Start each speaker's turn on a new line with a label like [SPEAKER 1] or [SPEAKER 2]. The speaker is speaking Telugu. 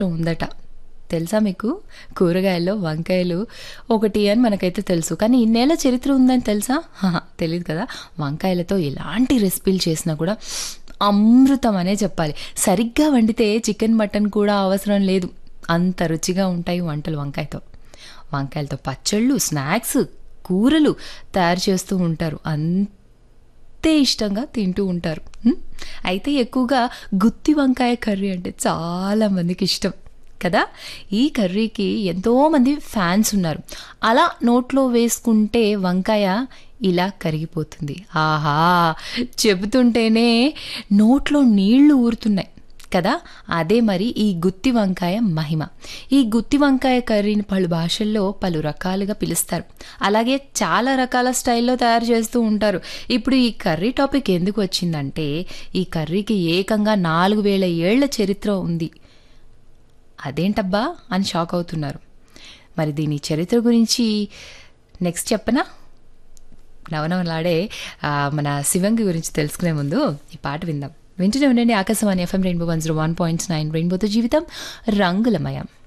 [SPEAKER 1] ఉందట తెలుసా మీకు కూరగాయల్లో వంకాయలు ఒకటి అని మనకైతే తెలుసు కానీ ఇన్నేళ్ళ చరిత్ర ఉందని తెలుసా హహ, తెలియదు కదా వంకాయలతో ఎలాంటి రెసిపీలు చేసినా కూడా అమృతం అనే చెప్పాలి సరిగ్గా వండితే చికెన్ మటన్ కూడా అవసరం లేదు అంత రుచిగా ఉంటాయి వంటలు వంకాయతో వంకాయలతో పచ్చళ్ళు స్నాక్స్ కూరలు తయారు చేస్తూ ఉంటారు అంతే ఇష్టంగా తింటూ ఉంటారు హ్మ్? అయితే ఎక్కువగా గుత్తి వంకాయ కర్రీ అంటే చాలా మందికి ఇష్టం కదా ఈ కర్రీకి ఎంతోమంది ఫ్యాన్స్ ఉన్నారు అలా నోట్లో వేసుకుంటే వంకాయ ఇలా కరిగిపోతుంది ఆహా చెబుతుంటేనే నోట్లో నీళ్లు ఊరుతున్నాయి కదా అదే మరి ఈ గుత్తి వంకాయ మహిమ ఈ గుత్తి వంకాయ కర్రీని పలు భాషల్లో పలు రకాలుగా పిలుస్తారు అలాగే చాలా రకాల స్టైల్లో తయారు చేస్తూ ఉంటారు ఇప్పుడు ఈ కర్రీ టాపిక్ ఎందుకు వచ్చిందంటే ఈ కర్రీకి ఏకంగా నాలుగు వేల ఏళ్ల చరిత్ర ఉంది అదేంటబ్బా అని షాక్ అవుతున్నారు మరి దీని చరిత్ర గురించి నెక్స్ట్ చెప్పనా నవనవలాడే ఆ, మన శివంగి గురించి తెలుసుకునే ముందు ఈ పాట విందాం వింటూనే ఉండండి Akashvani FM rainbow one zero one point nine రెయిన్బోతో జీవితం రంగులమయం